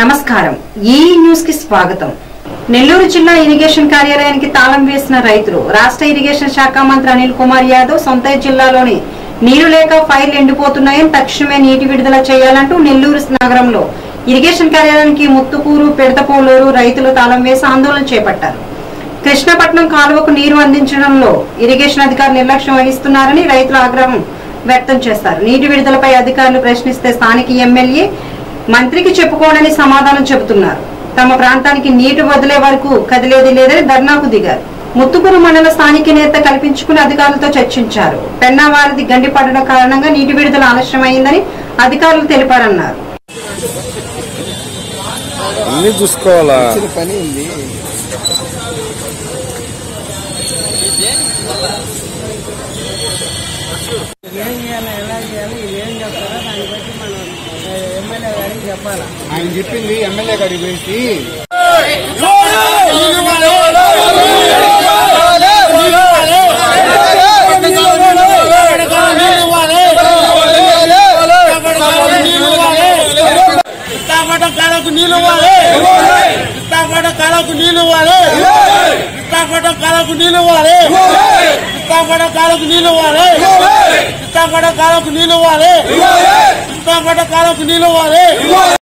నమస్కారం ఈ న్యూస్ కి స్వాగతం నెల్లూరు జిల్లా ఇరిగేషన్ కార్యాలయానికి తాళం వేసిన రైతులు రాష్ట్ర ఇరిగేషన్ శాఖ మంత్రి అనిల్ కుమార్ యాదవ్ సొంత జిల్లాలోని నీరు లేక ఫైల్ ఎండిపోతున్నాయని తక్షణమే నీటి విడుదల చేయాలంటూ నెల్లూరు నగరంలో ఇరిగేషన్ కార్యాలయానికి ముత్తుకూరు పెడతపోలూరు రైతులు తాళం వేసి ఆందోళన చేపట్టారు కృష్ణపట్నం కాలువకు నీరు అందించడంలో ఇరిగేషన్ అధికారులు నిర్లక్ష్యం వహిస్తున్నారని రైతుల ఆగ్రహం వ్యక్తం చేస్తారు నీటి విడుదలపై అధికారులు ప్రశ్నిస్తే స్థానిక ఎమ్మెల్యే మంత్రికి చెప్పుకోనని సమాధానం చెబుతున్నారు తమ ప్రాంతానికి నీటి వదిలే వరకు కదిలేది లేదని ధర్నాకు దిగారు ముత్తుకూరు మండల స్థానిక నేత కల్పించుకుని అధికారులతో చర్చించారు పెన్నా వారిది గండి పడడం కారణంగా నీటి విడుదల ఆలస్యమైందని అధికారులు తెలిపారన్నారు అన్ని చూసుకోవాలా చిన్న పని ఉంది ఏం చేయాలి ఎలా చేయాలి ఇది ఏం చెప్తారో దాన్ని బట్టి మనం ఎమ్మెల్యే గారికి చెప్పాలి ఆయన చెప్పింది ఎమ్మెల్యే గారికి వేసి ఇస్తాపట కాలకు నీళ్ళు ఇవ్వాలి ఇస్తాపట కాలకు నీళ్ళు ఇవ్వాలి ఇస్తాపట కాలకు నీళ్ళు ఇవ్వాలి ఇస్తాపట కాలకు నీళ్ళు ఇవ్వాలి ఇస్తాపట కాలకు నీళ్ళు ఇవ్వాలి ఇస్తాపట కాలకు నీళ్ళు ఇవ్వాలి